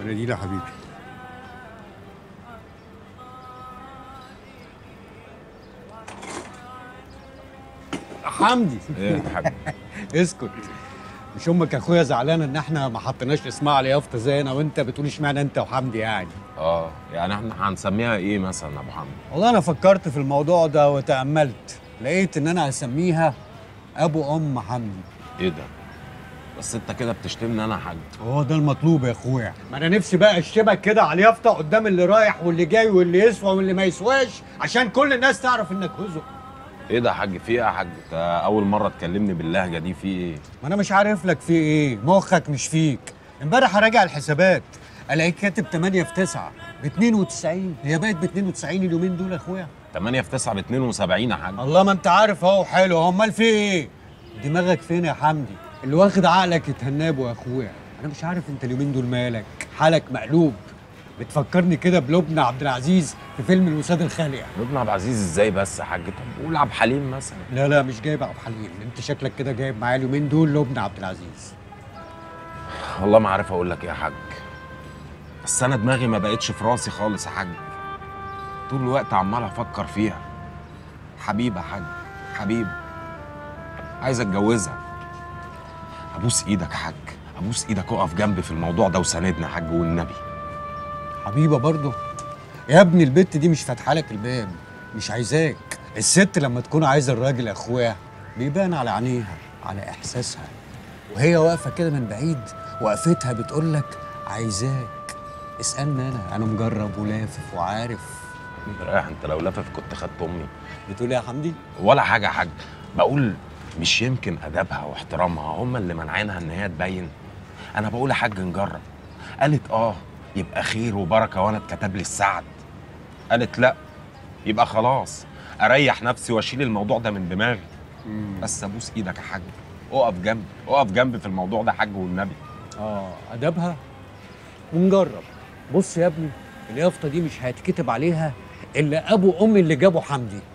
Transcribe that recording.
مناديل يا حبيبي حمدي ايه يا حاج اسكت مش امك يا اخويا زعلانه ان احنا ما حطيناش اسمها على يافطه زي انا وانت بتقول اشمعنى انت وحمدي يعني اه يعني احنا هنسميها ايه مثلا يا ابو حمد والله انا فكرت في الموضوع ده وتاملت لقيت ان انا هسميها ابو ام حمدي ايه ده بس انت كده بتشتمني انا يا حاج هو ده المطلوب يا اخويا ما انا نفسي بقى اشتبك كده على اليافطه قدام اللي رايح واللي جاي واللي يسوى واللي ما يسواش عشان كل الناس تعرف انك هزق ايه ده يا حاج في ايه يا حاج انت اول مره تكلمني باللهجه دي في ايه ما انا مش عارف لك في ايه مخك مش فيك امبارح هراجع الحسابات الاقيك كاتب 8 في 9 ب 92 هي بقت ب 92 اليومين دول يا اخويا 8 في 9 ب 72 يا حاج الله ما انت عارف اهو حلو اهو امال في ايه دماغك فين يا حمدي اللي واخد عقلك يتهنبه يا اخويا انا مش عارف انت اليومين دول مالك حالك مقلوب بتفكرني كده بلبنى عبد العزيز في فيلم الوساد الخالع ابن عبد العزيز ازاي بس يا حاج طب قول عبد الحليم مثلا لا لا مش جايب عبد الحليم انت شكلك كده جايب معايا اليومين دول لبنى عبد العزيز والله ما عارف اقول لك ايه يا حاج بس انا دماغي ما بقتش في راسي خالص يا حاج طول الوقت عمال افكر فيها حبيبه يا حاج حبيب عايز اتجوزها ابوس ايدك يا حاج ابوس ايدك اقف جنبي في الموضوع ده وساندني يا حاج والنبي حبيبه برضه يا ابني البت دي مش فاتحه لك الباب مش عايزاك الست لما تكون عايزه الراجل يا اخويا بيبان على عينيها على احساسها وهي واقفه كده من بعيد وقفتها بتقول لك عايزاك اسالني انا انا مجرب ولافف وعارف رايح انت لو لفف كنت خدت امي بتقول ايه يا حمدي ولا حاجه يا حاج بقول مش يمكن ادبها واحترامها هم اللي مانعينها ان هي تبين انا بقول يا حاج نجرب قالت اه يبقى خير وبركه وانا اتكتب لي السعد قالت لا يبقى خلاص اريح نفسي واشيل الموضوع ده من دماغي بس ابوس ايدك يا حاج اقف جنبي اقف جنبي في الموضوع ده حاج والنبي اه ادبها ونجرب بص يا ابني اليافطه دي مش هيتكتب عليها الا ابو ام اللي جابه حمدي